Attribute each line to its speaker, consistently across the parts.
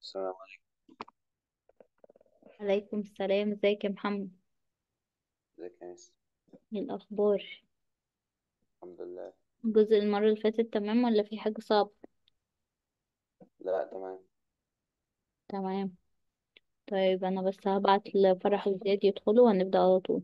Speaker 1: السلام عليكم
Speaker 2: عليكم السلام ازيك يا محمد
Speaker 1: ازيك يا مس
Speaker 2: ايه الاخبار
Speaker 1: الحمد لله
Speaker 2: الجزء المره اللي فاتت تمام ولا في حاجه صعبه
Speaker 1: لا تمام
Speaker 2: تمام طيب انا بس هبعت لفرح وزياد يدخلوا وهنبدا على طول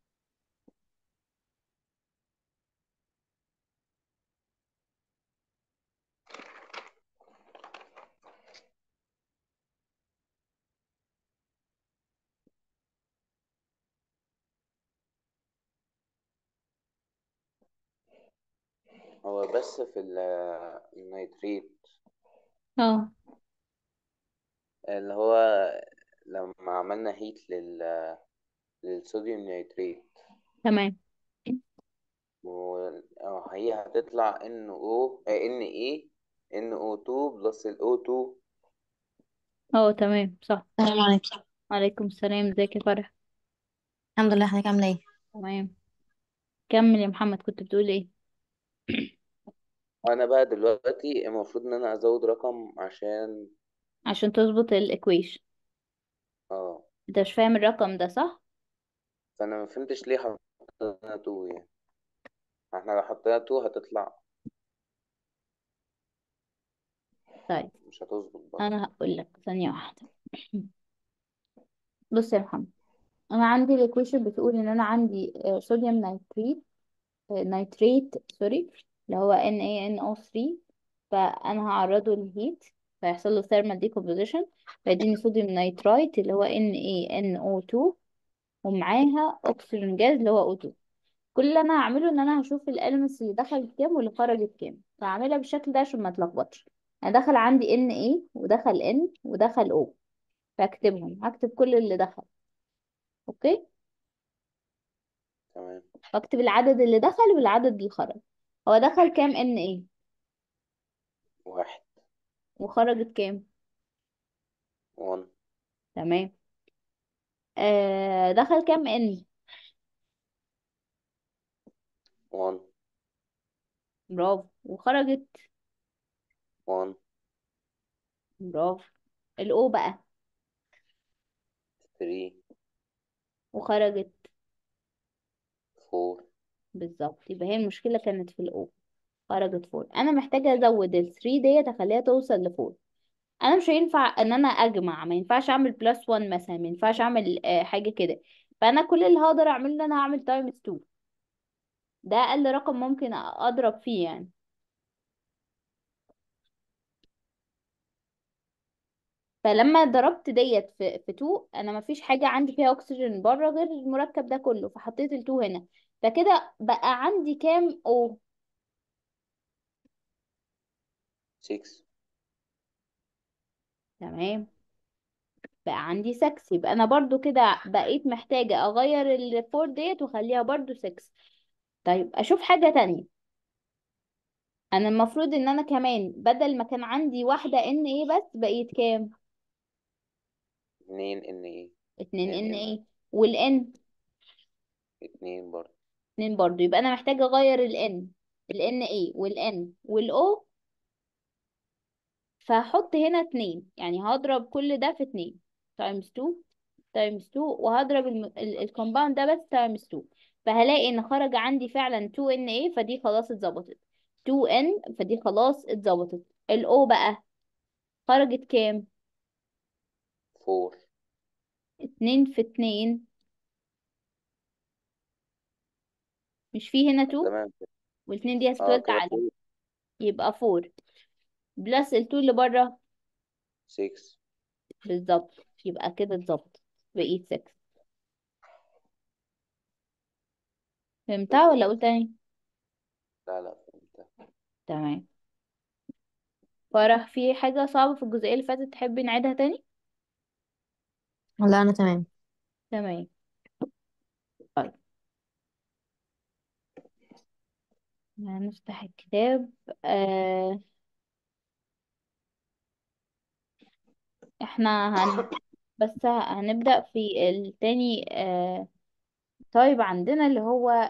Speaker 1: هو بس في ال- النيتريت
Speaker 2: اه
Speaker 1: اللي هو لما عملنا هيت لل للصوديوم نيتريت
Speaker 2: تمام
Speaker 1: وهي هتطلع ان او ان ايه ان او 2 بلس ال او 2
Speaker 2: اه تمام صح
Speaker 3: السلام عليكم
Speaker 2: وعليكم السلام ازيك يا فرح
Speaker 3: الحمد لله حضرتك عامله ايه
Speaker 2: تمام كمل يا محمد كنت بتقول ايه
Speaker 1: انا بقى دلوقتي المفروض ان انا ازود رقم عشان
Speaker 2: عشان تظبط الايكويشن
Speaker 1: اه
Speaker 2: انت مش فاهم الرقم ده صح
Speaker 1: فانا ما فهمتش ليه حطينا 2 يعني احنا لو حطينا 2 هتطلع
Speaker 2: طيب
Speaker 1: مش هتظبط برضه
Speaker 2: انا هقول لك ثانيه واحده بص يا محمد انا عندي الايكويشن بتقول ان انا عندي آه، صوديوم نايتريت نايتريت سوري اللي هو NaNO3 فانا هعرضه للهيت فيحصل له thermal decomposition فيديني صوديوم نايترايت اللي هو NaNO2 ومعاها اكسجين جاز اللي هو O2 كل اللي انا هعمله ان انا هشوف الاليمنتس اللي دخلت كام واللي خرجت كام فهعملها بالشكل ده عشان ما اتلخبطش انا دخل عندي Na ودخل N ودخل O فاكتبهم هكتب كل اللي دخل اوكي
Speaker 1: تمام
Speaker 2: فاكتب العدد اللي دخل والعدد اللي خرج هو دخل كام Na
Speaker 1: واحد
Speaker 2: وخرجت كام
Speaker 1: 1
Speaker 2: تمام آه دخل كام ان
Speaker 1: 1
Speaker 2: برافو وخرجت
Speaker 1: 1
Speaker 2: برافو الاو بقى
Speaker 1: 3
Speaker 2: وخرجت
Speaker 1: 4
Speaker 2: بالظبط يبقى هي المشكلة كانت في الاو خرجت فور انا محتاجة ازود ال 3 ديت اخليها توصل لفور انا مش هينفع ان انا اجمع ما ينفعش اعمل بلس 1 مثلا ما ينفعش اعمل آه حاجة كده فانا كل اللي هقدر اعمله ان انا هعمل تايمز 2 ده اقل رقم ممكن اضرب فيه يعني فلما ضربت ديت في في 2 انا ما فيش حاجه عندي فيها اكسجين بره غير المركب ده كله فحطيت ال 2 هنا فكده بقى عندي كام او
Speaker 1: 6
Speaker 2: تمام بقى عندي 6 يبقى انا برضو كده بقيت محتاجه اغير ال 4 ديت واخليها برضو 6 طيب اشوف حاجه تانية انا المفروض ان انا كمان بدل ما كان عندي واحده ان ايه بس بقيت كام
Speaker 1: 2 ان ايه
Speaker 2: 2
Speaker 1: 2
Speaker 2: ان
Speaker 1: ان
Speaker 2: ايه والان
Speaker 1: 2 برضه
Speaker 2: 2 برضو يبقى انا محتاجه اغير الان الان ايه والان والاو فهحط هنا اتنين يعني هضرب كل ده في اتنين تايمز تو تايمز تو وهضرب الكومباوند ده بس تايمز تو فهلاقي ان خرج عندي فعلا 2 ان ايه فدي خلاص اتظبطت 2 ان فدي خلاص اتظبطت الاو بقى خرجت كام
Speaker 1: 4
Speaker 2: اتنين في اتنين مش في هنا 2
Speaker 1: تمام
Speaker 2: والاتنين دي
Speaker 1: اه
Speaker 2: هتتوزع
Speaker 1: كده
Speaker 2: عليه
Speaker 1: 4
Speaker 2: يبقى 4 بلس ال 2 اللي بره
Speaker 1: 6
Speaker 2: بالظبط يبقى كده اتظبط بقيت 6 فهمتها ولا
Speaker 1: بالظبط
Speaker 2: اقول تاني
Speaker 1: لا لا فهمت
Speaker 2: تمام فرح في حاجة صعبة في الجزئية اللي فاتت تحبي نعيدها تاني
Speaker 3: لا انا تمام
Speaker 2: تمام طيب هنفتح الكتاب آه احنا هن بس هنبدأ في التاني آه طيب عندنا اللي هو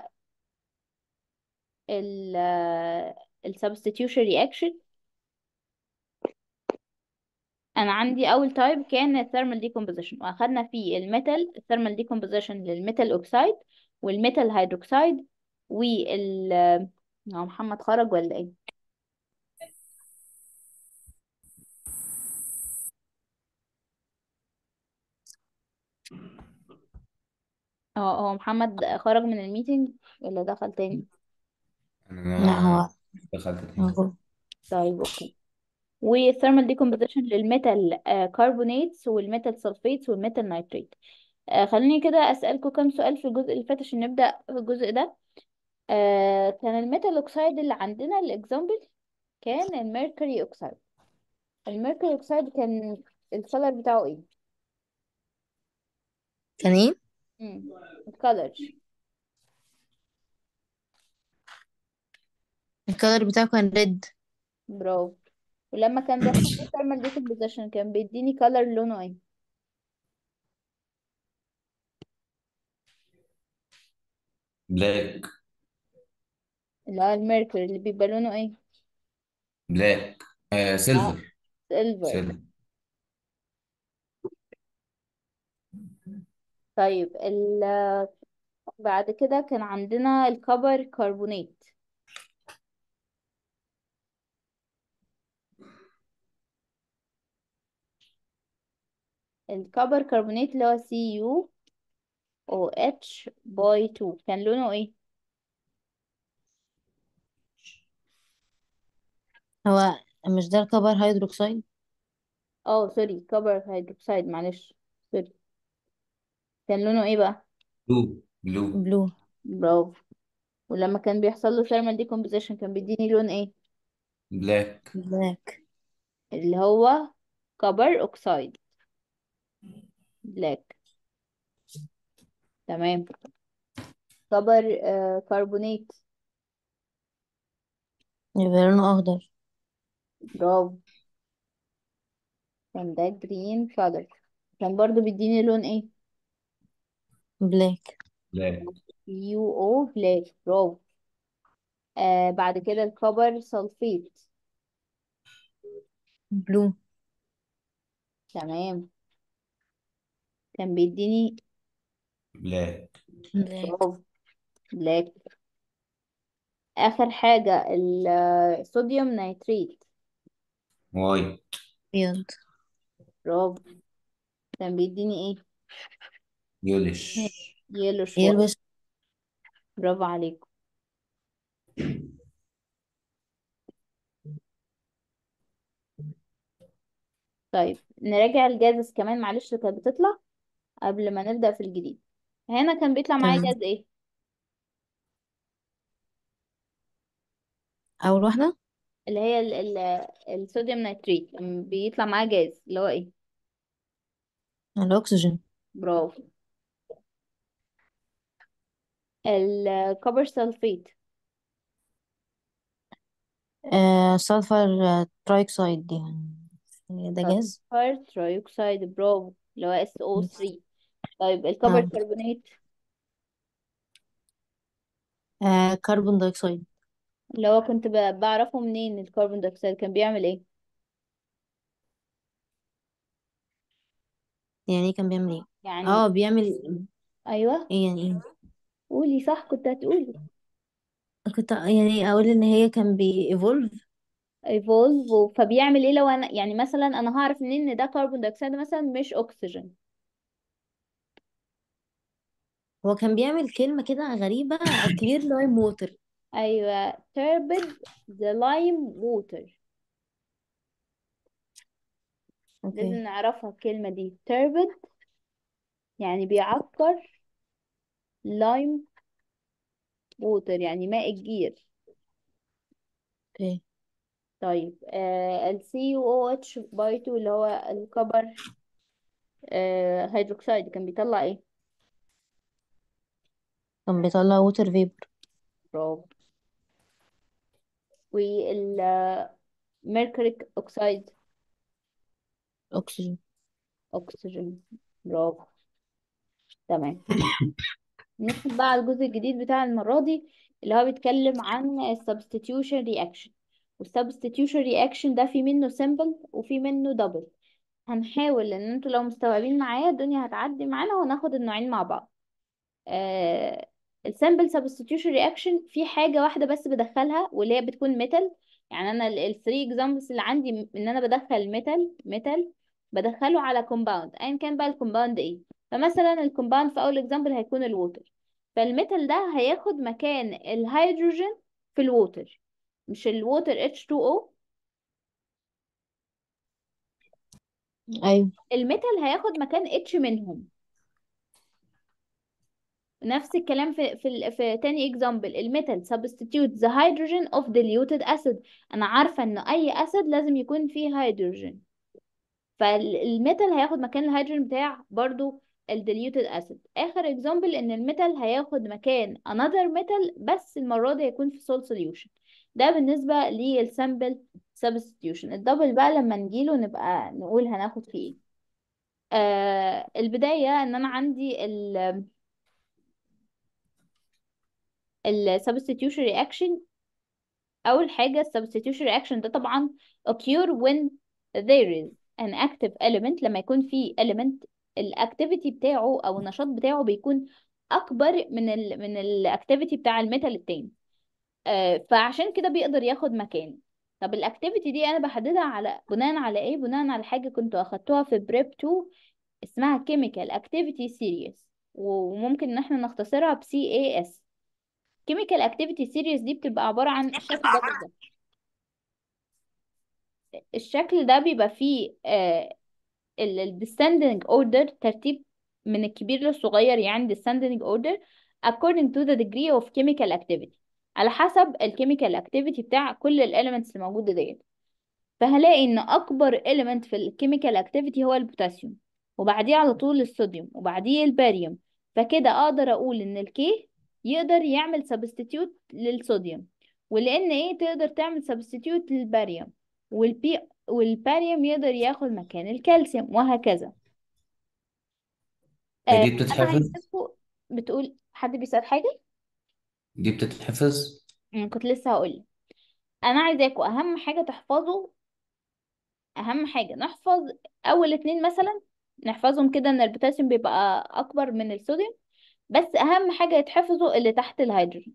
Speaker 2: ال ال substitution reaction انا عندي اول تايب كان الثيرمال ديكومبوزيشن واخدنا فيه الميتال الثيرمال ديكومبوزيشن للميتال اوكسايد والميتال هيدروكسايد وال هو محمد خرج ولا ايه اه هو محمد خرج من الميتنج ولا دخل تاني
Speaker 3: لا
Speaker 4: انا
Speaker 3: هو
Speaker 4: دخلت تاني
Speaker 3: موجود
Speaker 2: طيب اوكي والثيرمال ديكومبوزيشن للميتال كاربونيتس والميتال سلفيتس والميتال نايتريت خليني كده اسالكم كام سؤال في الجزء اللي فات عشان نبدا في الجزء ده آه كان الميتال اوكسايد اللي عندنا الاكزامبل كان الميركوري اوكسايد الميركوري اوكسايد كان الكلر بتاعه ايه
Speaker 3: كان ايه
Speaker 2: امم الكلر
Speaker 3: الكلر بتاعه كان ريد
Speaker 2: برافو ولما كان بيحصل له ثيرمال ديكومبوزيشن كان بيديني كلر لونه ايه
Speaker 4: بلاك
Speaker 2: اللي هو الميركوري اللي بيبقى لونه ايه
Speaker 4: بلاك آه
Speaker 2: اه
Speaker 4: سيلفر
Speaker 2: سيلفر
Speaker 4: سيلفر
Speaker 2: طيب ال... بعد كده كان عندنا الكبر كربونات الكبر كربونات اللي هو سي يو او اتش باي 2 كان لونه ايه
Speaker 3: هو مش ده الكبر هيدروكسيد
Speaker 2: اه سوري كبر هيدروكسيد معلش سوري كان لونه ايه بقى
Speaker 4: بلو بلو
Speaker 3: بلو
Speaker 2: برافو ولما كان بيحصل له ثيرمال ديكومبوزيشن كان بيديني لون ايه
Speaker 4: بلاك
Speaker 3: بلاك
Speaker 2: اللي هو كبر اوكسايد بلاك تمام كبر آه كربونات
Speaker 3: يبقى لونه اخضر
Speaker 2: برافو كان ده جرين كولر كان برضو بيديني لون ايه
Speaker 3: بلاك
Speaker 4: بلاك
Speaker 2: يو او بلاك برافو آه بعد كده الكبر سلفيت
Speaker 3: بلو
Speaker 2: تمام كان بيديني
Speaker 4: بلاك
Speaker 3: بلاك
Speaker 2: برافو بلاك اخر حاجة الصوديوم نيتريت
Speaker 4: وايت
Speaker 3: ابيض
Speaker 2: برافو كان بيديني ايه
Speaker 4: يولش
Speaker 2: يلو شوية
Speaker 3: يلبس
Speaker 2: برافو عليكم طيب نراجع الجازز كمان معلش اللي كانت بتطلع قبل ما نبدأ في الجديد هنا كان بيطلع معايا
Speaker 3: تمام
Speaker 2: جاز ايه
Speaker 3: اول واحدة
Speaker 2: اللي هي ال ال الصوديوم نيتريت لما بيطلع معاه جاز اللي هو ايه
Speaker 3: الاكسجين
Speaker 2: برافو الكوبر سلفيت
Speaker 3: آه سلفر ترايكسايد دي يعني ده جاز
Speaker 2: سلفر تريوكسيد برافو اللي هو SO3 طيب الكوبر
Speaker 3: اه
Speaker 2: كربونات
Speaker 3: آه كربون دايوكسيد
Speaker 2: اللي هو كنت ب- بعرفه منين الكربون دايوكسيد كان بيعمل ايه
Speaker 3: يعني ايه كان بيعمل ايه
Speaker 2: يعني
Speaker 3: اه بيعمل
Speaker 2: ايوه
Speaker 3: ايه يعني ايه
Speaker 2: قولي صح كنت هتقولي
Speaker 3: كنت يعني اقول ان هي كان بي evolve
Speaker 2: ايفولف فبيعمل ايه لو انا يعني مثلا انا هعرف منين ان ده كربون دايوكسيد مثلا مش اكسجين
Speaker 3: هو كان بيعمل كلمة كده غريبة clear lime water
Speaker 2: ايوه turbid the lime water لازم
Speaker 3: اوكي
Speaker 2: نعرفها الكلمة دي turbid يعني بيعكر lime water يعني ماء الجير
Speaker 3: اوكي
Speaker 2: طيب آه ال CuOH باي 2 اللي هو الكبر آه هيدروكسيد كان بيطلع ايه
Speaker 3: كان بيطلع water vapor
Speaker 2: برافو والميركوريك اوكسيد
Speaker 3: اكسجين
Speaker 2: اكسجين برافو تمام ندخل بقى على الجزء الجديد بتاع المرة دي اللي هو بيتكلم عن ال substitution reaction وال substitution reaction ده في منه simple وفي منه double هنحاول ان انتوا لو مستوعبين معايا الدنيا هتعدي معانا وهناخد النوعين مع بعض آه السامبل سبستيتيوشن رياكشن في حاجه واحده بس بدخلها واللي هي بتكون ميتال يعني انا الثري اكزامبلز اللي عندي م- ان انا بدخل ميتال ميتال بدخله على كومباوند ايا كان بقى الكومباوند ايه فمثلا الكومباوند في اول اكزامبل هيكون الووتر فالميتال ده هياخد مكان الهيدروجين في الووتر مش الووتر H2O
Speaker 3: ايوه
Speaker 2: الميتال هياخد مكان اتش منهم نفس الكلام في في ال- في تاني اكزامبل الميتال substitute the hydrogen of diluted acid انا عارفه ان اي اسيد لازم يكون فيه هيدروجين فالميتال هياخد مكان الهيدروجين بتاع برضو الديليوتد اسيد اخر اكزامبل ان الميتال هياخد مكان another metal بس المره دي هيكون في salt solution ده بالنسبه للسامبل substitution الدبل بقى لما نجيله نبقى نقول هناخد فيه ايه آه البدايه ان انا عندي ال ال substitution reaction أول حاجة ال substitution reaction ده طبعا occur when there is an active element لما يكون في element الactivity بتاعه أو النشاط بتاعه بيكون أكبر من ال من الactivity بتاع الميتال التاني آه فعشان كده بيقدر ياخد مكان طب الاكتيفيتي دي انا بحددها على بناء على ايه بناء على حاجه كنت اخدتوها في بريب 2 اسمها chemical activity series وممكن ان احنا نختصرها ب CAS chemical activity series دي بتبقى عبارة عن الشكل ده بالظبط الشكل ده بيبقى فيه آه ال ال descending order ترتيب من الكبير للصغير يعني descending order according to the degree of chemical activity على حسب ال chemical activity بتاع كل ال elements اللي موجودة ديت فهلاقي ان اكبر element في ال chemical activity هو البوتاسيوم وبعديه على طول الصوديوم وبعديه الباريوم فكده اقدر اقول ان الكي يقدر يعمل substitute للصوديوم والان ايه تقدر تعمل substitute للباريوم والبي والباريوم يقدر ياخد مكان الكالسيوم وهكذا
Speaker 4: هي
Speaker 2: آه
Speaker 4: دي
Speaker 2: انا
Speaker 4: بتتحفظ
Speaker 2: عايزاكوا بتقول حد بيسأل حاجة
Speaker 4: دي بتتحفظ
Speaker 2: أنا كنت لسه هقول انا عايزاكوا اهم حاجة تحفظوا اهم حاجة نحفظ اول اتنين مثلا نحفظهم كده ان البوتاسيوم بيبقى اكبر من الصوديوم بس اهم حاجة يتحفظوا اللي تحت الهيدروجين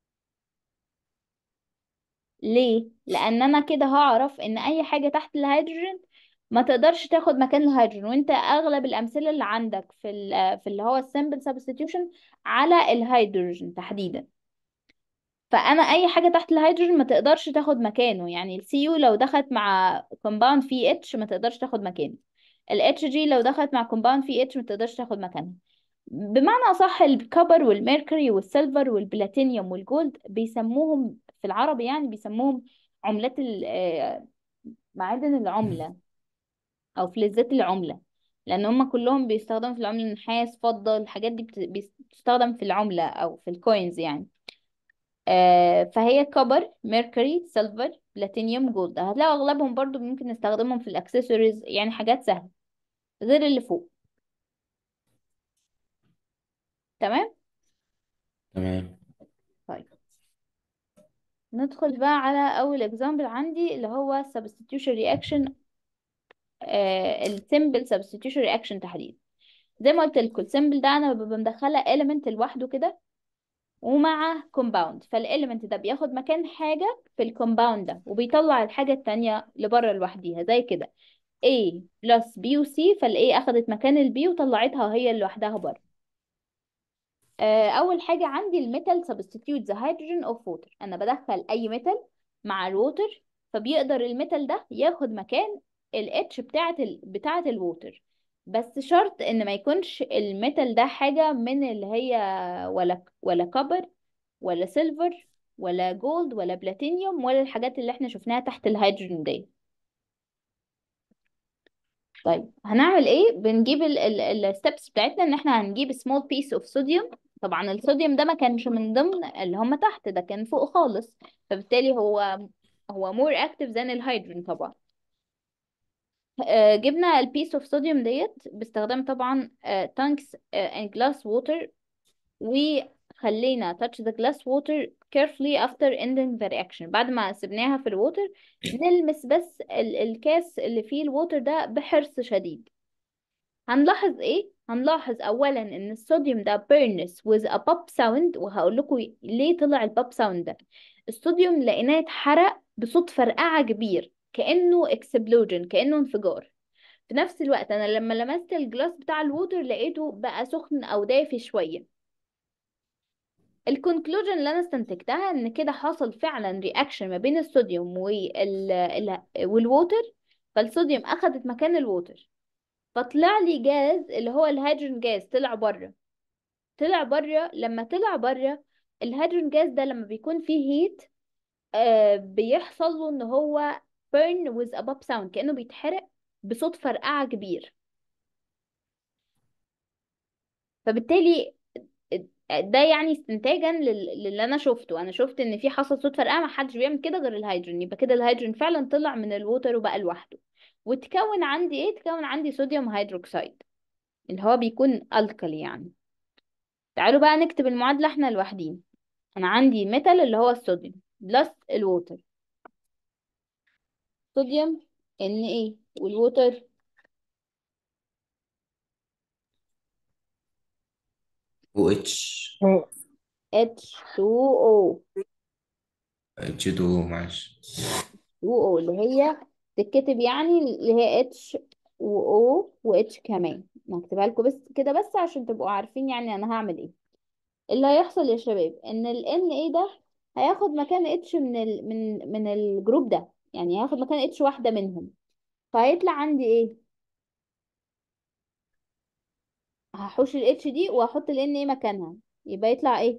Speaker 2: ليه لان انا كده هعرف ان اي حاجة تحت الهيدروجين ما تقدرش تاخد مكان الهيدروجين وانت اغلب الامثلة اللي عندك في ال في اللي هو السمبل سبستيتيوشن على الهيدروجين تحديدا فانا اي حاجه تحت الهيدروجين ما تقدرش تاخد مكانه يعني السي يو لو دخلت مع كومباوند فيه اتش ما تقدرش تاخد مكانه الاتش جي لو دخلت مع كومباوند فيه اتش ما تقدرش تاخد مكانها بمعنى اصح الكوبر والميركوري والسيلفر والبلاتينيوم والجولد بيسموهم في العربي يعني بيسموهم عملات ال- آه، معادن العمله او فلزات العمله لان هم كلهم بيستخدموا في العمله النحاس فضه الحاجات دي بت- بتستخدم في العمله او في الكوينز يعني آه، فهي كوبر ميركوري سيلفر بلاتينيوم جولد هتلاقوا اغلبهم برضو ممكن نستخدمهم في الاكسسوارز يعني حاجات سهله غير اللي فوق تمام
Speaker 4: تمام
Speaker 2: طيب ندخل بقى على اول اكزامبل عندي اللي هو substitution reaction آه السيمبل substitution reaction تحديدا زي ما قلت لكم السيمبل ده انا ببقى مدخله element لوحده كده ومع كومباوند فالإليمنت ده بياخد مكان حاجة في الكومباوند ده وبيطلع الحاجة التانية لبره لوحديها زي كده A plus B و C فال A أخدت مكان ال B وطلعتها هي لوحدها بره آه، أول حاجة عندي الميتال substitute the hydrogen of water أنا بدخل أي ميتال مع الووتر فبيقدر الميتال ده ياخد مكان ال H بتاعة ال بتاعة الووتر بس شرط إن ما يكونش الميتال ده حاجة من اللي هي ولا ولا كوبر ولا سيلفر ولا جولد ولا بلاتينيوم ولا الحاجات اللي احنا شفناها تحت الهيدروجين دي طيب هنعمل ايه بنجيب الستبس بتاعتنا ان احنا هنجيب small piece of sodium طبعا الصوديوم ده ما كانش من ضمن اللي هم تحت ده كان فوق خالص فبالتالي هو هو more active than الهيدروجين طبعا آه، جبنا البيس اوف صوديوم ديت باستخدام طبعا تانكس and glass water خلينا touch the glass water carefully after ending the reaction بعد ما سبناها في الووتر نلمس بس ال الكاس اللي فيه الووتر ده بحرص شديد هنلاحظ ايه هنلاحظ اولا ان الصوديوم ده burns with a pop sound وهقول لكم ليه طلع البوب ساوند ده الصوديوم لقيناه اتحرق بصوت فرقعة كبير كأنه explosion كأنه انفجار في نفس الوقت انا لما لمست الجلاس بتاع الووتر لقيته بقى سخن او دافي شوية الكونكلوجن اللي انا استنتجتها ان كده حصل فعلا رياكشن ما بين الصوديوم وال... ال... والووتر فالصوديوم اخدت مكان الووتر فطلع لي جاز اللي هو الهيدروجين جاز طلع بره طلع بره لما طلع بره الهيدروجين جاز ده لما بيكون فيه هيت آه بيحصل له ان هو burn with a pop sound كأنه بيتحرق بصوت فرقعة كبير فبالتالي ده يعني استنتاجا لل- للي انا شفته انا شفت ان في حصل صوت فرقعه ما حدش بيعمل كده غير الهيدروجين يبقى كده الهيدروجين فعلا طلع من الووتر وبقى لوحده وتكون عندي ايه تكون عندي صوديوم هيدروكسيد اللي هو بيكون الكلي يعني تعالوا بقى نكتب المعادله احنا لوحدين انا عندي ميتال اللي هو الصوديوم بلس الووتر صوديوم ان ايه والووتر
Speaker 4: او اتش
Speaker 2: H2O
Speaker 4: اتش 2 معلش
Speaker 2: 2O اللي هي تتكتب يعني اللي هي H و O و H كمان نكتبها لكم بس كده بس عشان تبقوا عارفين يعني انا هعمل ايه اللي هيحصل يا شباب ان ال Na ده هياخد مكان H من ال من من الجروب ده يعني هياخد مكان H واحدة منهم فهيطلع عندي ايه هحوش ال H دي واحط ال Na مكانها يبقى يطلع ايه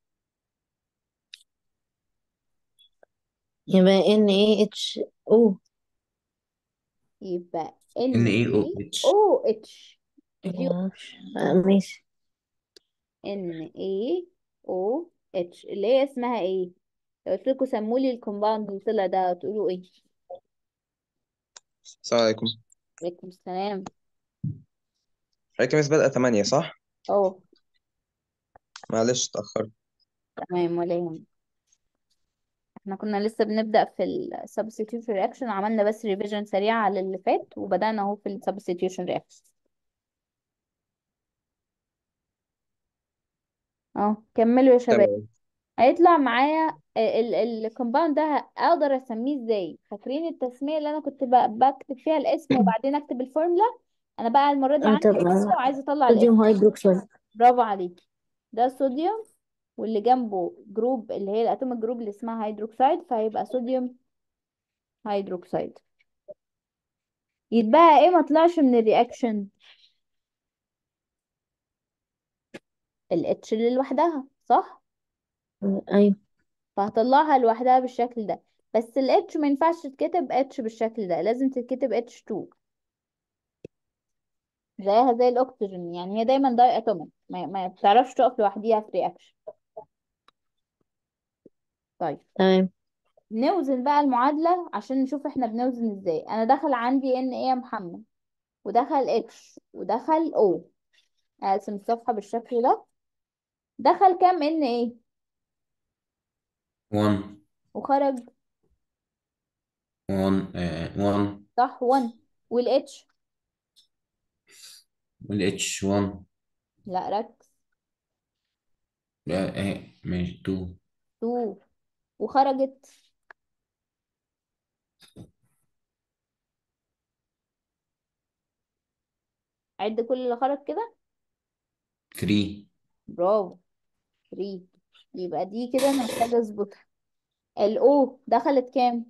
Speaker 3: يبقى ان ايه اتش او
Speaker 2: يبقى
Speaker 4: ان اي او اتش
Speaker 2: NaOH دي
Speaker 3: معرفش آه، ماشي
Speaker 2: N A O H اللي هي اسمها ايه لو قلت لكم سموا لي الكومباوند اللي طلع ده تقولوا ايه
Speaker 5: السلام عليكم
Speaker 2: عليكم السلام
Speaker 5: حضرتك مس بدأ 8 صح؟
Speaker 2: اه
Speaker 5: معلش اتأخرت
Speaker 2: تمام ولا يهمك احنا كنا لسه بنبدأ في ال substitution reaction عملنا بس revision سريع على اللي فات وبدأنا اهو في ال substitution reaction اه كملوا يا شباب
Speaker 5: تمام
Speaker 2: هيطلع معايا الكومباوند ده اقدر اسميه ازاي فاكرين التسمية اللي انا كنت ب- بكتب فيها الاسم وبعدين اكتب الفورمولا انا بقى المرة دي عندي
Speaker 3: هتبقى
Speaker 2: الفورمولا وعايزة اطلع الاسم
Speaker 3: صوديوم هيدروكسيد
Speaker 2: برافو عليكي ده صوديوم واللي جنبه جروب اللي هي الاتوميك جروب اللي اسمها هيدروكسيد فهيبقى صوديوم هيدروكسيد يتبقى ايه ما طلعش من الرياكشن الاتش اللي لوحدها صح
Speaker 3: ايوه
Speaker 2: فهطلعها لوحدها بالشكل ده بس الاتش ما ينفعش تتكتب اتش بالشكل ده لازم تتكتب اتش 2 زيها زي الاكسجين يعني هي دايما داي اتوميك ما, ما بتعرفش تقف لوحديها في رياكشن طيب
Speaker 3: تمام
Speaker 2: نوزن بقى المعادلة عشان نشوف احنا بنوزن ازاي انا دخل عندي ان ايه يا محمد ودخل اتش ودخل او اقسم الصفحة بالشكل ده دخل كام ان ايه
Speaker 4: 1
Speaker 2: وخرج
Speaker 4: 1 1
Speaker 2: صح 1 والاتش
Speaker 4: والاتش 1
Speaker 2: لا ركز
Speaker 4: لا اهي ماشي 2
Speaker 2: 2 وخرجت عد كل اللي خرج كده
Speaker 4: 3
Speaker 2: برافو 3 يبقى دي كده انا محتاجة اظبطها الاو دخلت كام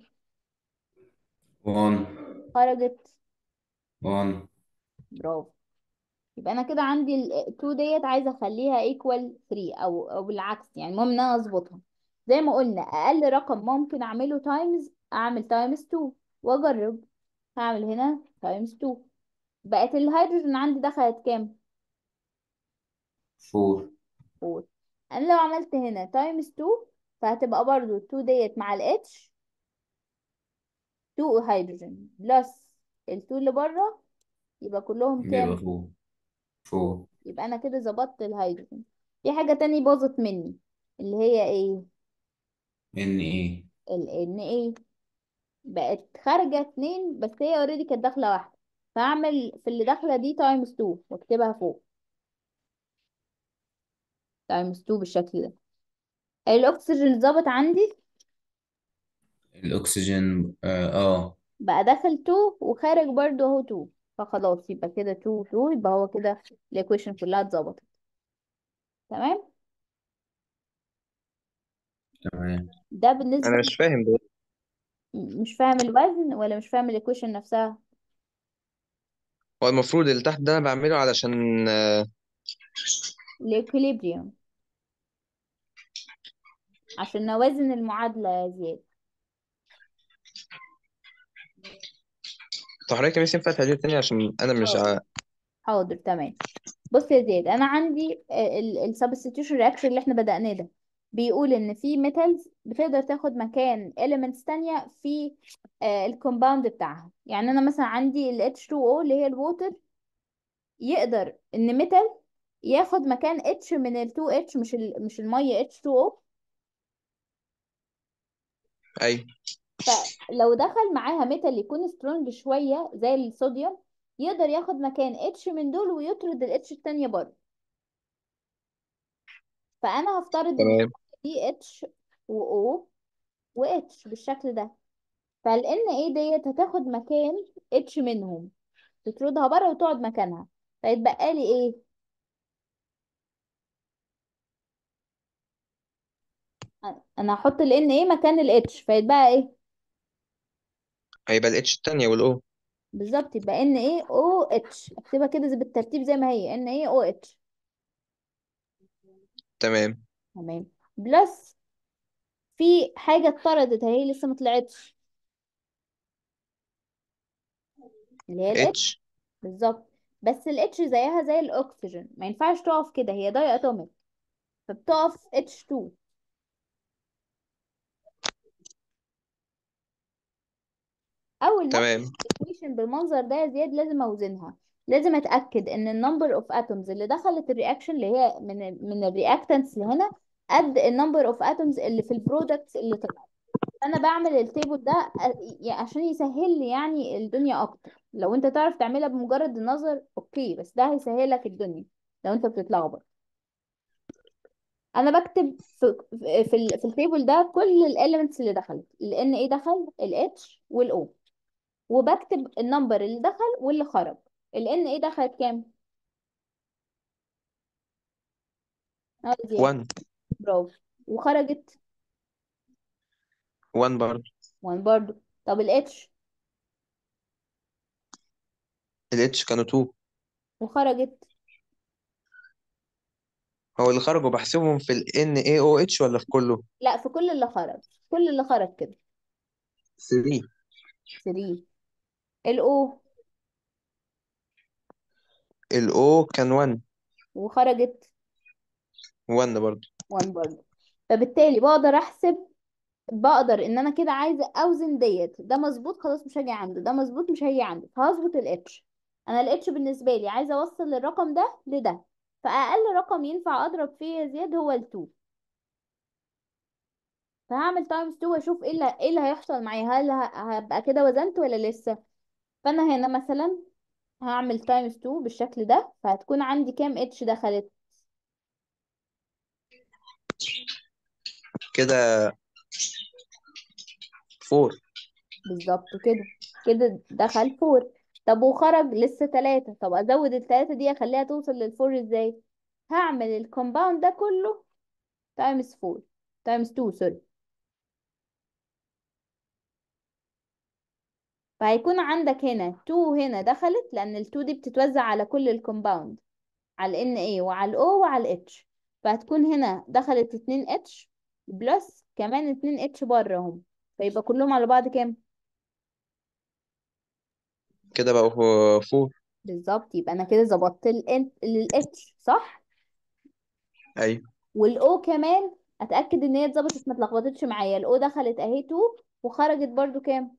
Speaker 4: 1
Speaker 2: خرجت
Speaker 4: 1
Speaker 2: برافو يبقى انا كده عندي ال 2 ديت عايزه اخليها ايكوال 3 او او بالعكس يعني المهم ان انا اظبطها زي ما قلنا اقل رقم ممكن اعمله تايمز اعمل تايمز 2 واجرب هعمل هنا تايمز 2 بقت الهيدروجين عندي دخلت كام
Speaker 4: 4
Speaker 2: 4 انا لو عملت هنا تايمز 2 فهتبقى برضو 2 ديت مع الاتش 2 هيدروجين بلس ال 2 اللي بره يبقى كلهم
Speaker 4: يبقى
Speaker 2: كام
Speaker 4: 4 4
Speaker 2: يبقى انا كده ظبطت الهيدروجين في حاجة تاني باظت مني اللي هي ايه
Speaker 4: ان ايه
Speaker 2: ال ان ايه بقت خارجة اتنين بس هي اوريدي كانت داخلة واحدة فاعمل في اللي داخلة دي تايمز 2 واكتبها فوق تايمز 2 بالشكل ده الاكسجين ظبط عندي
Speaker 4: الاكسجين اه, آه.
Speaker 2: بقى داخل 2 وخارج برضو اهو 2 فخلاص يبقى كده 2 2 يبقى هو كده الايكويشن كلها اتظبطت تمام
Speaker 4: تمام
Speaker 2: ده
Speaker 5: انا
Speaker 2: بالنسبة
Speaker 5: مش فاهم ده
Speaker 2: مش فاهم الوزن ولا مش فاهم الايكويشن نفسها
Speaker 5: هو المفروض اللي تحت ده انا بعمله علشان آه،
Speaker 2: الايكوليبريم عشان نوازن المعادلة يا زياد
Speaker 5: طب حضرتك مش ينفع تعيدها تاني عشان انا مش
Speaker 2: حاضر
Speaker 5: ع...
Speaker 2: حاضر تمام بص يا زياد انا عندي السبستيتيوشن رياكشن اللي احنا بدأناه ده بيقول ان في ميتالز بتقدر تاخد مكان elements تانية في الكومباوند بتاعها يعني انا مثلا عندي ال H2O اللي هي الووتر يقدر ان ميتال ياخد مكان H من ال 2H مش ال مش المية H2O
Speaker 5: ايوه
Speaker 2: فلو دخل معاها ميتال يكون سترونج شوية زي الصوديوم يقدر ياخد مكان اتش من دول ويطرد الاتش التانية بره فانا هفترض ان
Speaker 5: تمام
Speaker 2: دي اتش و او و اتش بالشكل ده فال ان ايه ديت هتاخد مكان اتش منهم تطردها بره وتقعد مكانها فيتبقى لي ايه انا هحط ال ان ايه مكان الاتش فيتبقى ايه
Speaker 5: هيبقى الاتش التانية والاو
Speaker 2: بالظبط يبقى ان ايه او اتش اكتبها كده زي بالترتيب زي ما هي ان ايه او اتش
Speaker 5: تمام
Speaker 2: تمام بلس في حاجة اتطردت اهي لسه ما طلعتش اللي هي الاتش
Speaker 5: اتش
Speaker 2: بالظبط بس الاتش زيها زي الاكسجين ما ينفعش تقف كده هي داي اتوميك فبتقف H2 اول ما
Speaker 5: تمام
Speaker 2: الايكويشن بالمنظر ده يا زياد لازم اوزنها لازم اتاكد ان النمبر اوف اتومز اللي دخلت الرياكشن اللي هي من من الرياكتنتس اللي هنا قد النمبر اوف اتومز اللي في البرودكتس اللي طلعت انا بعمل التيبل ده أ- يعني عشان يسهل لي يعني الدنيا اكتر لو انت تعرف تعملها بمجرد النظر اوكي بس ده هيسهلك الدنيا لو انت بتتلخبط انا بكتب في في ال في التيبل ده كل الاليمنتس اللي دخلت ال ان ايه دخل ال اتش والاو وبكتب النمبر اللي دخل واللي خرج ال ان ايه دخلت كام اه زياد
Speaker 5: 1
Speaker 2: برافو وخرجت
Speaker 5: 1 برضه
Speaker 2: 1 برضو طب ال اتش
Speaker 5: الاتش كانوا 2
Speaker 2: وخرجت
Speaker 5: هو اللي خرجوا بحسبهم في ال NaOH ولا في كله
Speaker 2: لا في كل اللي خرج كل اللي خرج كده
Speaker 5: 3
Speaker 2: 3 الاو
Speaker 5: الأو كان 1
Speaker 2: وخرجت
Speaker 5: 1 برضه
Speaker 2: 1 برضو فبالتالي بقدر احسب بقدر ان انا كده عايزه اوزن ديت ده مظبوط خلاص مش هاجي عنده ده مظبوط مش هاجي عنده فهظبط الاتش انا الاتش بالنسبه لي عايزه اوصل الرقم ده لده فاقل رقم ينفع اضرب فيه يا زياد هو ال2 فهعمل تايمز 2 واشوف ايه اللي ايه اللي هيحصل معايا هل ه- هبقى كده وزنت ولا لسه فانا هنا مثلا هعمل تايمز 2 بالشكل ده فهتكون عندي كام اتش دخلت
Speaker 5: كده 4
Speaker 2: بالظبط كده كده دخل فور طب وخرج لسه تلاتة طب ازود التلاتة دي اخليها توصل للفور ازاي هعمل الكومباوند ده كله تايمز فور تايمز تو سوري فهيكون عندك هنا 2 هنا دخلت لان ال 2 دي بتتوزع على كل الكومباوند على ال NA وعلى ال O وعلى ال H فهتكون هنا دخلت 2 H بلس كمان 2 H بره هم فيبقى كلهم على بعض كام
Speaker 5: كده بقوا 4
Speaker 2: بالظبط يبقى انا كده ظبطت ال N ال H صح
Speaker 5: أيوه
Speaker 2: وال O كمان اتاكد ان هي اتظبطت ما اتلخبطتش معايا ال O دخلت اهي 2 وخرجت برضو كام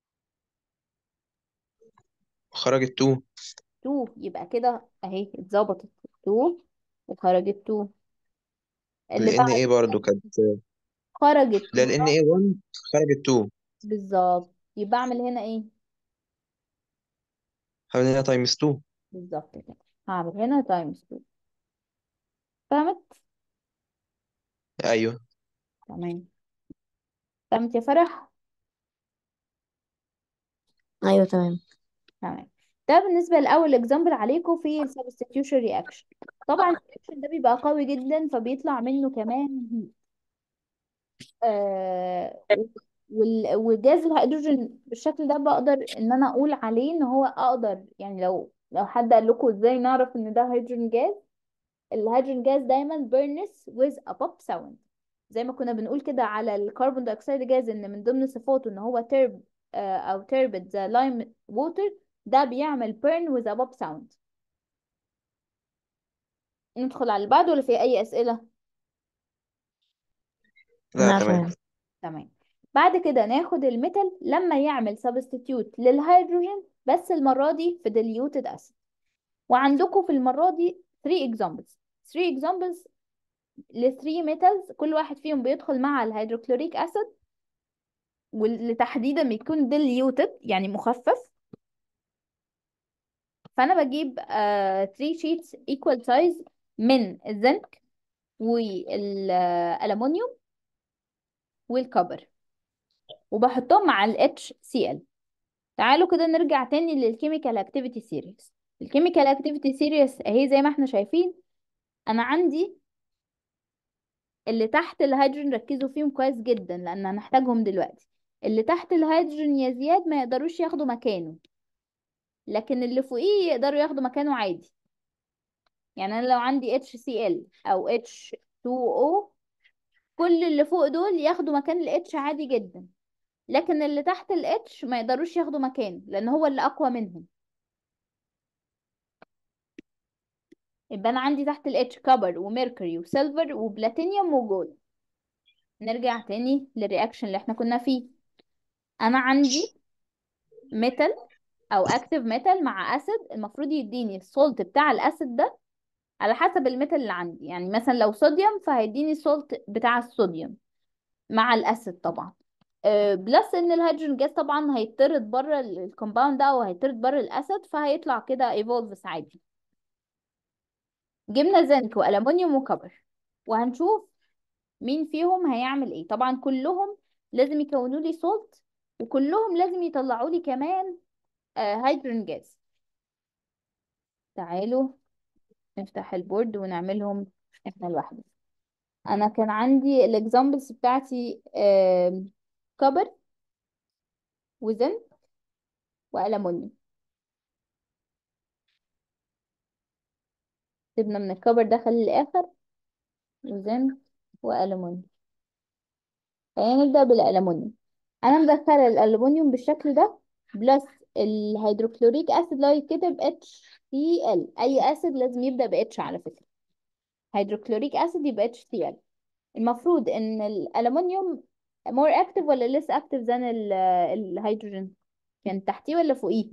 Speaker 5: خرجت 2
Speaker 2: 2 يبقى كده اهي اتظبطت 2 وخرجت 2 اللي
Speaker 5: ال
Speaker 2: بعد
Speaker 5: NA برضو كانت
Speaker 2: خرجت
Speaker 5: لا ال
Speaker 2: مرة
Speaker 5: NA1 خرجت 2
Speaker 2: بالظبط يبقى اعمل هنا ايه
Speaker 5: هعمل هنا تايمز 2
Speaker 2: بالظبط كده هعمل هنا تايمز 2 فهمت
Speaker 5: ايوه
Speaker 2: تمام فهمت يا فرح
Speaker 3: ايوه تمام
Speaker 2: تمام ده بالنسبة لأول اكزامبل عليكم في ال substitution reaction طبعا الرياكشن ده بيبقى قوي جدا فبيطلع منه كمان heat. آه وال- وجاز الهيدروجين بالشكل ده بقدر ان انا اقول عليه ان هو اقدر يعني لو لو حد قال لكم ازاي نعرف ان ده هيدروجين جاز الهيدروجين جاز دايما burns with a pop sound زي ما كنا بنقول كده على الكربون دايوكسيد جاز ان من ضمن صفاته ان هو ترب آه، او تربد زي لايم ووتر ده بيعمل burn with a pop sound ندخل على اللي بعده ولا في اي اسئله
Speaker 5: لا
Speaker 3: لا
Speaker 5: تمام
Speaker 3: تمام
Speaker 2: تمام بعد كده ناخد الميتال لما يعمل سبستيتيوت للهيدروجين بس المرة دي في diluted acid وعندكم في المرة دي 3 examples 3 examples ل 3 metals كل واحد فيهم بيدخل مع الهيدروكلوريك acid واللي تحديدا بيكون diluted يعني مخفف فأنا بجيب آه 3 sheets equal size من الزنك والألمونيوم والكبر وبحطهم مع ال HCl تعالوا كده نرجع تاني للكيميكال اكتيفيتي سيريز الكيميكال اكتيفيتي سيريز اهي زي ما احنا شايفين انا عندي اللي تحت الهيدروجين ركزوا فيهم كويس جدا لان هنحتاجهم دلوقتي اللي تحت الهيدروجين يا زياد ما يقدروش ياخدوا مكانه لكن اللي فوقيه يقدروا ياخدوا مكانه عادي يعني انا لو عندي HCl او H2O كل اللي فوق دول ياخدوا مكان ال H عادي جدا لكن اللي تحت ال H ما يقدروش ياخدوا مكانه لان هو اللي اقوى منهم يبقى انا عندي تحت ال H كبر وميركوري وسيلفر وبلاتينيوم وجولد نرجع تاني للرياكشن اللي احنا كنا فيه انا عندي ميتال او اكتيف ميتال مع اسيد المفروض يديني السولت بتاع الاسيد ده على حسب الميتال اللي عندي يعني مثلا لو صوديوم فهيديني السولت بتاع الصوديوم مع الاسيد طبعا أه بلس ان الهيدروجين جاز طبعا هيطرد بره الكومباوند ده او هيطرد بره الاسيد فهيطلع كده ايفولفس عادي جبنا زنك والومنيوم وكبر وهنشوف مين فيهم هيعمل ايه طبعا كلهم لازم يكونوا لي سولت وكلهم لازم يطلعوا لي كمان آه هيدروجين جاز تعالوا نفتح البورد ونعملهم احنا لوحدنا انا كان عندي الاكزامبلز بتاعتي آه كبر وزنك والومنيوم سيبنا من الكبر دخل للاخر وزنك والومنيوم خلينا نبدأ بالألمونيوم أنا مدخلة الألمونيوم بالشكل ده بلس الهيدروكلوريك أسيد لو يتكتب HCl أي أسيد لازم يبدأ ب H على فكرة هيدروكلوريك أسيد يبقى HCl المفروض إن الألمونيوم more active ولا less active than ال- الهيدروجين كان تحتيه ولا فوقيه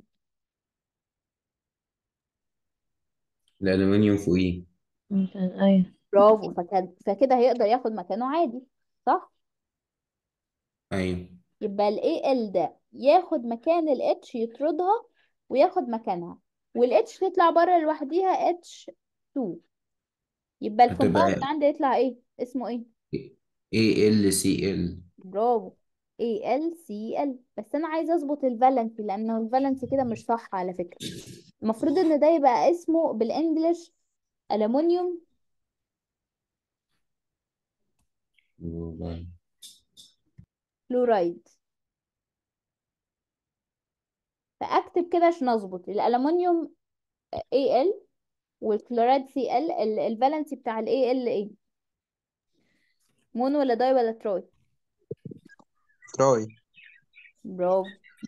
Speaker 4: الألومنيوم فوقيه
Speaker 3: ممتاز ايوه
Speaker 2: برافو فكده فكده هيقدر ياخد مكانه عادي صح
Speaker 4: أيوه
Speaker 2: يبقى ال AL ده ياخد مكان ال H يطردها وياخد مكانها وال H تطلع بره لوحديها H2 يبقى الكومباوند اللي
Speaker 4: هتبقى
Speaker 2: عندي يطلع ايه اسمه ايه
Speaker 4: ALCL
Speaker 2: برافو AlCl بس انا عايزه اظبط الفالنسي لانه الفالنسي كده مش صح على فكره المفروض ان ده يبقى اسمه بالانجلش ألمونيوم كلورايد فاكتب كده عشان اظبط الألمونيوم Al والكلورايد Cl ال- الفالنسي بتاع ال Al ايه مون ولا داي ولا تروي
Speaker 5: تراي
Speaker 2: برافو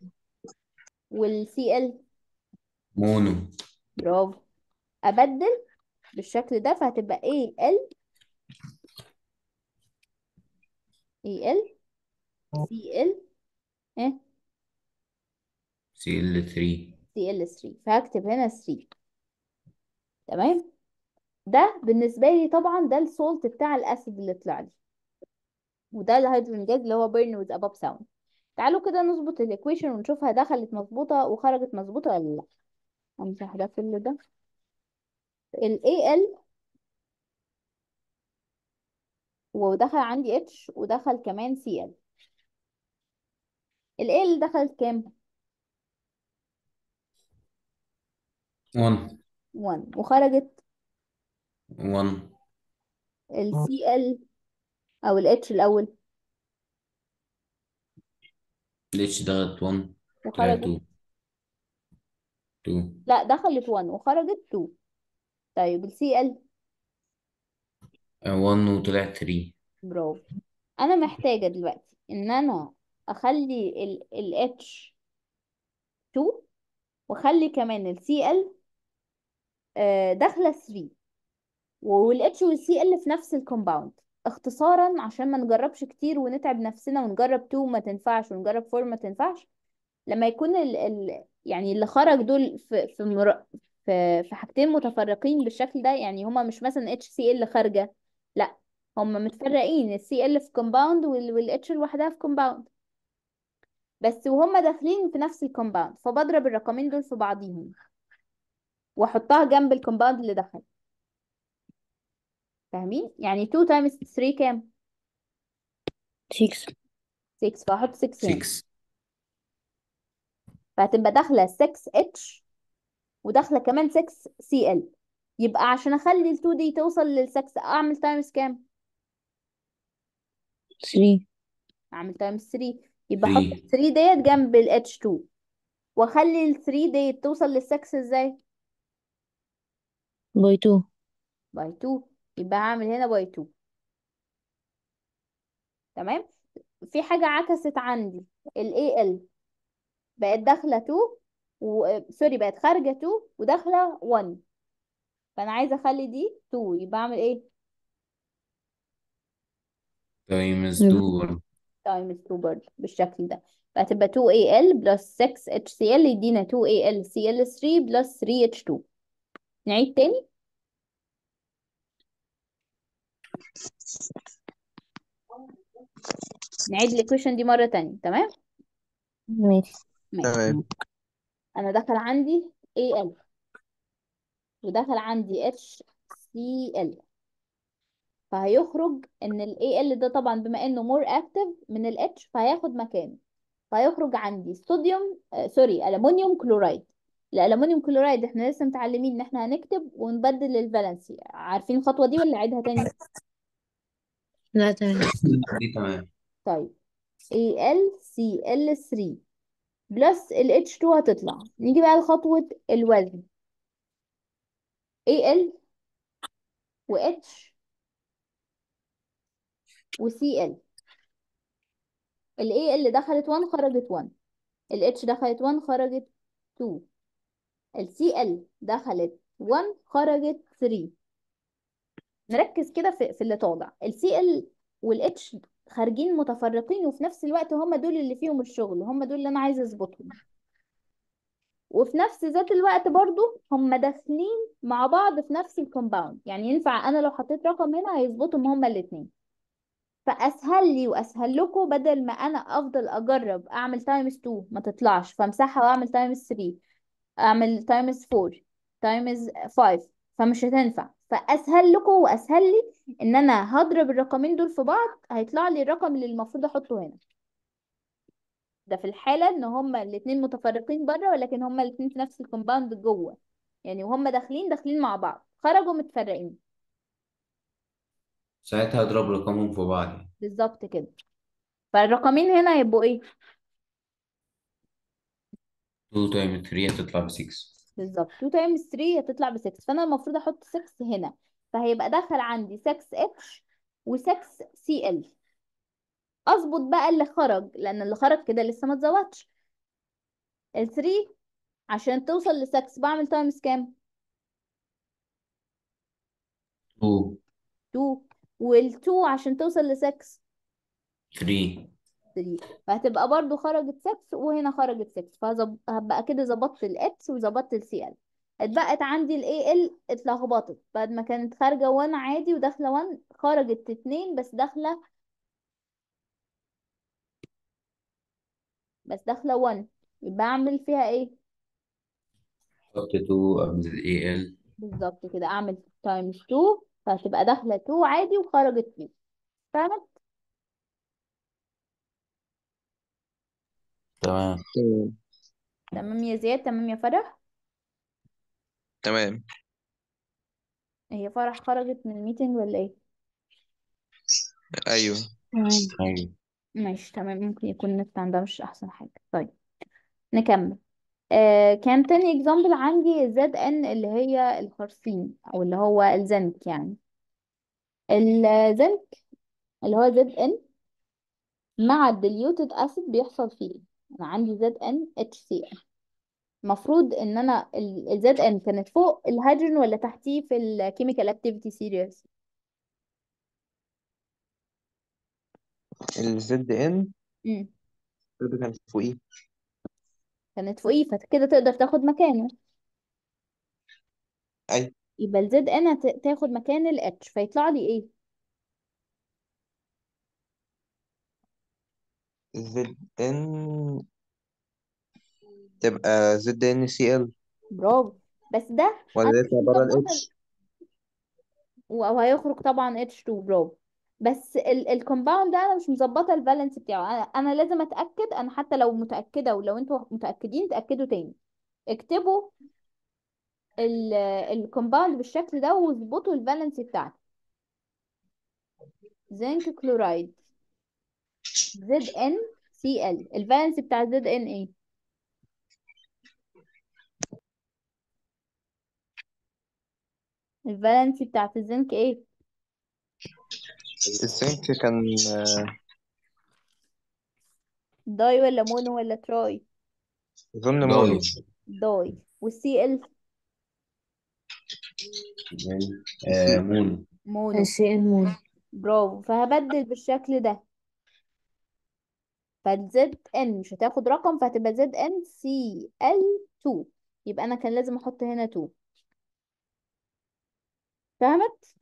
Speaker 2: والCl
Speaker 4: مونو
Speaker 2: برافو ابدل بالشكل ده فهتبقى Al Al Cl ايه
Speaker 4: CL3
Speaker 2: Cl3 فهكتب هنا 3 تمام ده بالنسبة لي طبعا ده السولت بتاع الأسيد اللي طلع لي وده الهيدروجين جاز اللي هو burn with above sound تعالوا كده نظبط الايكويشن ونشوفها دخلت مظبوطة وخرجت مظبوطة ولا لا امسح ده كله ده ال AL ودخل عندي H ودخل كمان Cl ال AL دخلت كام
Speaker 4: 1
Speaker 2: 1 وخرجت
Speaker 4: 1
Speaker 2: ال Cl او ال H الاول
Speaker 4: الاتش دخلت 1 طلعت
Speaker 2: وخرجت
Speaker 4: 2 2
Speaker 2: لا دخلت 1 وخرجت 2 طيب ال Cl
Speaker 4: 1 وطلعت 3
Speaker 2: برافو انا محتاجة دلوقتي ان انا اخلي ال ال H 2 واخلي كمان ال Cl آه، داخلة 3 وال H وال Cl في نفس الكومباوند اختصارا عشان ما نجربش كتير ونتعب نفسنا ونجرب 2 ما تنفعش ونجرب 4 ما تنفعش لما يكون ال ال يعني اللي خرج دول في في مر... في في حاجتين متفرقين بالشكل ده يعني هما مش مثلا HCl خارجة لا هما متفرقين ال Cl في كومباوند وال وال H لوحدها في كومباوند بس وهما داخلين في نفس الكومباوند فبضرب الرقمين دول في بعضيهم واحطها جنب الكومباوند اللي دخل فاهمين يعني 2 times 3 كام
Speaker 3: 6
Speaker 2: 6 فهحط 6 هنا
Speaker 4: 6
Speaker 2: فهتبقى داخلة 6H وداخلة كمان 6Cl يبقى عشان اخلي ال 2 دي توصل لل 6 اعمل تايمز كام
Speaker 3: 3
Speaker 2: اعمل تايمز 3 يبقى احط
Speaker 4: 3
Speaker 2: 3 ديت جنب ال H2 واخلي ال 3 ديت توصل لل 6 ازاي
Speaker 3: باي 2
Speaker 2: باي 2 يبقى هعمل هنا باي 2 تمام في حاجة عكست عندي ال AL بقت داخلة 2 و سوري بقت خارجة 2 وداخلة 1 فانا عايزة اخلي دي 2 يبقى اعمل ايه
Speaker 4: تايمز 2 برضه
Speaker 2: تايمز 2 برضه بالشكل ده فهتبقى 2AL بلس 6HCl يدينا 2AlCl3 بلس 3H2 نعيد تاني نعيد الايكويشن دي مرة تانية تمام
Speaker 3: ماشي
Speaker 2: ماشي
Speaker 5: تمام
Speaker 2: انا دخل عندي AL ودخل عندي HCl فهيخرج ان ال AL ده طبعا بما انه more active من ال H فهياخد مكانه فهيخرج عندي صوديوم آه سوري ألمونيوم كلورايد الألمونيوم كلورايد احنا لسه متعلمين ان احنا هنكتب ونبدل الفالنسي عارفين الخطوة دي ولا اعيدها تاني
Speaker 3: لا تمام
Speaker 4: دي تمام
Speaker 2: طيب AlCl3 بلس ال H2 هتطلع نيجي بقى لخطوة الوزن Al و H و Cl ال Al دخلت 1 خرجت 1 ال H دخلت 1 خرجت 2 ال Cl دخلت 1 خرجت 3 نركز كده في, في اللي طالع ال Cl وال H خارجين متفرقين وفي نفس الوقت هم دول اللي فيهم الشغل هم دول اللي انا عايزه اظبطهم وفي نفس ذات الوقت برضو هم داخلين مع بعض في نفس الكومباوند يعني ينفع انا لو حطيت رقم هنا هيظبطهم هما الاثنين فاسهل لي واسهل لكم بدل ما انا افضل اجرب اعمل تايمز 2 ما تطلعش فامسحها واعمل تايمز 3 اعمل تايمز 4 تايمز 5 فمش هتنفع فاسهل لكم واسهل لي ان انا هضرب الرقمين دول في بعض هيطلع لي الرقم اللي المفروض احطه هنا ده في الحالة ان هما الاتنين متفرقين بره ولكن هما الاتنين في نفس الكومباوند جوه يعني وهما داخلين داخلين مع بعض خرجوا متفرقين
Speaker 4: ساعتها اضرب رقمهم في بعض يعني
Speaker 2: بالظبط كده فالرقمين هنا هيبقوا ايه
Speaker 4: 2 تايمز 3 هتطلع ب 6
Speaker 2: بالظبط 2 تايمز 3 هتطلع ب 6 فانا المفروض احط 6 هنا فهيبقى دخل عندي 6H و6Cl اظبط بقى اللي خرج لان اللي خرج كده لسه ما اتظبطش ال 3 عشان توصل ل 6 بعمل تايمز كام
Speaker 4: 2
Speaker 2: 2 وال 2 عشان توصل ل 6
Speaker 4: 3
Speaker 2: 3 فهتبقى برضو خرجت 6 وهنا خرجت 6 فهبقى كده ظبطت ال H وظبطت ال Cl اتبقت عندي ال AL اتلخبطت بعد ما كانت خارجة 1 عادي وداخلة 1 خرجت 2 بس داخلة بس داخلة 1 يبقى اعمل فيها ايه
Speaker 4: حط 2 قبل ال AL
Speaker 2: بالظبط كده اعمل تايمز 2 فهتبقى داخلة 2 عادي وخرجت 2 فاهمة
Speaker 4: تمام
Speaker 5: تمام
Speaker 2: تمام يا زياد تمام يا فرح
Speaker 5: تمام
Speaker 2: هي فرح خرجت من الميتنج ولا ايه
Speaker 5: ايوه
Speaker 3: تمام
Speaker 4: أيوة
Speaker 2: ماشي تمام ممكن يكون النت عندها مش احسن حاجة طيب نكمل آه كان تاني اكزامبل عندي زد ان اللي هي الخرسين او اللي هو الزنك يعني الزنك اللي هو زد ان مع الديليوتد اسيد بيحصل فيه ايه انا عندي زد ان اتش سي ال المفروض ان انا الزد ان كانت فوق الهيدروجين ولا تحتيه في الكيميكال اكتيفيتي سيريز
Speaker 5: الزد ان كان فوقيه
Speaker 2: كانت فوقيه فكده تقدر تاخد مكانه
Speaker 5: اي
Speaker 2: يبقى الزد ان هتاخد مكان الاتش فيطلع لي ايه
Speaker 5: زد ان تبقى زد ان سي ال
Speaker 2: برافو بس ده
Speaker 5: ولا
Speaker 2: انا
Speaker 5: يطلع
Speaker 2: مش
Speaker 5: بره
Speaker 2: مظبطه
Speaker 5: الاتش
Speaker 2: وهيخرج طبعا H2 برافو بس الكومباوند ده انا مش مظبطه الفالنس بتاعه انا انا لازم اتاكد انا حتى لو متاكده ولو انتوا متاكدين تاكدوا تاني اكتبوا الكومباوند بالشكل ده واظبطوا الفالنس بتاعته زنك كلورايد زد ان سي ال الفالنس بتاع زد ان ايه الفالنس بتاعت الزنك ايه
Speaker 5: الزنك كان آه،
Speaker 2: داي ولا مونو ولا تراي
Speaker 5: اظن
Speaker 4: داي
Speaker 5: مونو
Speaker 2: داي والسي ال
Speaker 4: آه مونو
Speaker 2: مونو
Speaker 3: سي ال مون
Speaker 2: برافو فهبدل بالشكل ده فالزد ان مش هتاخد رقم فهتبقى زد ان سي ال 2 يبقى انا كان لازم احط هنا 2 فهمت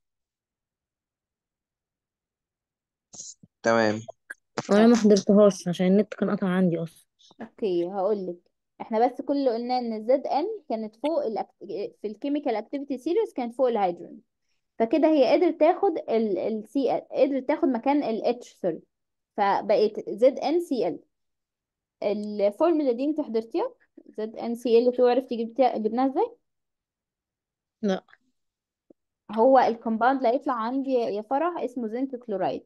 Speaker 5: تمام
Speaker 3: وانا ما حضرتهاش عشان النت كان قطع عندي اصلا
Speaker 2: اوكي هقولك احنا بس كل اللي قلناه ان الزد ان كانت فوق الأكت... في الكيميكال اكتيفيتي سيريز كانت فوق الهيدروجين فكده هي قدرت تاخد ال سي قدرت تاخد مكان ال اتش سوري فبقت زد ان سي ال الفورمولا دي انت حضرتيها زد ان سي ال 2 عرفتي جبتيها جبناها ازاي
Speaker 3: لا
Speaker 2: هو الكومباوند اللي هيطلع عندي يا فرح اسمه زنك كلورايد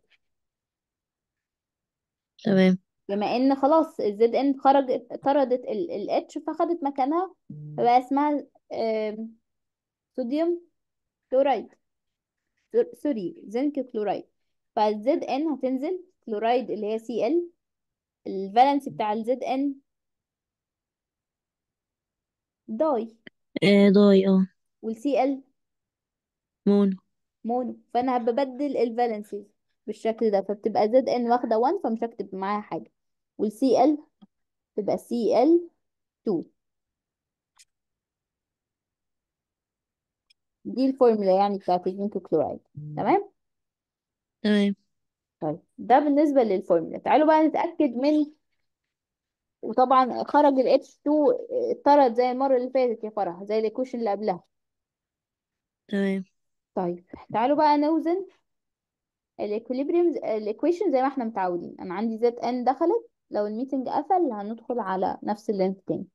Speaker 3: تمام
Speaker 2: بما ان خلاص الزد ان خرجت طردت الاتش فخدت مكانها فبقى اسمها آم، صوديوم كلورايد سور- سوري زنك كلورايد فالزد ان هتنزل كلورايد اللي هي سي ال الفالنس بتاع الزد ان داي
Speaker 3: آه ضاي اه
Speaker 2: والسي ال
Speaker 3: مون
Speaker 2: مونو فانا ببدل الفالنسز بالشكل ده فبتبقى زد ان واخده 1 فمش هكتب معاها حاجه والسي ال تبقى سي ال 2 دي الفورمولا يعني بتاعت الزنك كلورايد تمام
Speaker 3: تمام
Speaker 2: طيب ده بالنسبة للفورمولا تعالوا بقى نتأكد من وطبعا خرج ال H2 اتطرد زي المرة اللي فاتت يا فرح زي الايكويشن اللي قبلها
Speaker 3: تمام
Speaker 2: طيب تعالوا بقى نوزن الايكوليبريم الايكويشن زي ما احنا متعودين انا عندي زد ان دخلت لو الميتنج قفل هندخل على نفس اللينك تاني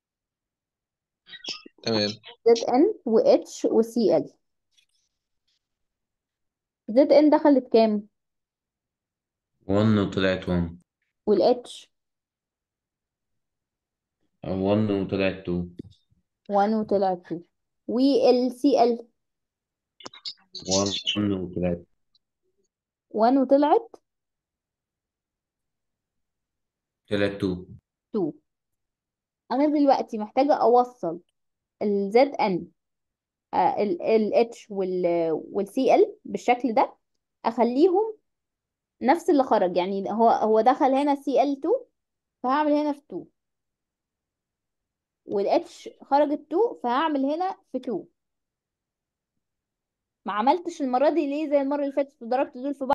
Speaker 5: تمام
Speaker 2: زد ان و اتش و سي ال زد ان دخلت كام
Speaker 4: 1 وطلعت 1
Speaker 2: والاتش
Speaker 4: 1 وطلعت 2
Speaker 2: 1 وطلعت 2 والسي ال
Speaker 4: 1 وطلعت
Speaker 2: 1 وطلعت
Speaker 4: طلعت 2
Speaker 2: 2 انا دلوقتي محتاجة اوصل الزد ان ال اتش وال والسي ال بالشكل ده اخليهم نفس اللي خرج يعني هو هو دخل هنا سي ال 2 فهعمل هنا في 2 والاتش خرجت 2 فهعمل هنا في 2 ما عملتش المرة دي ليه زي المرة اللي فاتت وضربت دول في بعض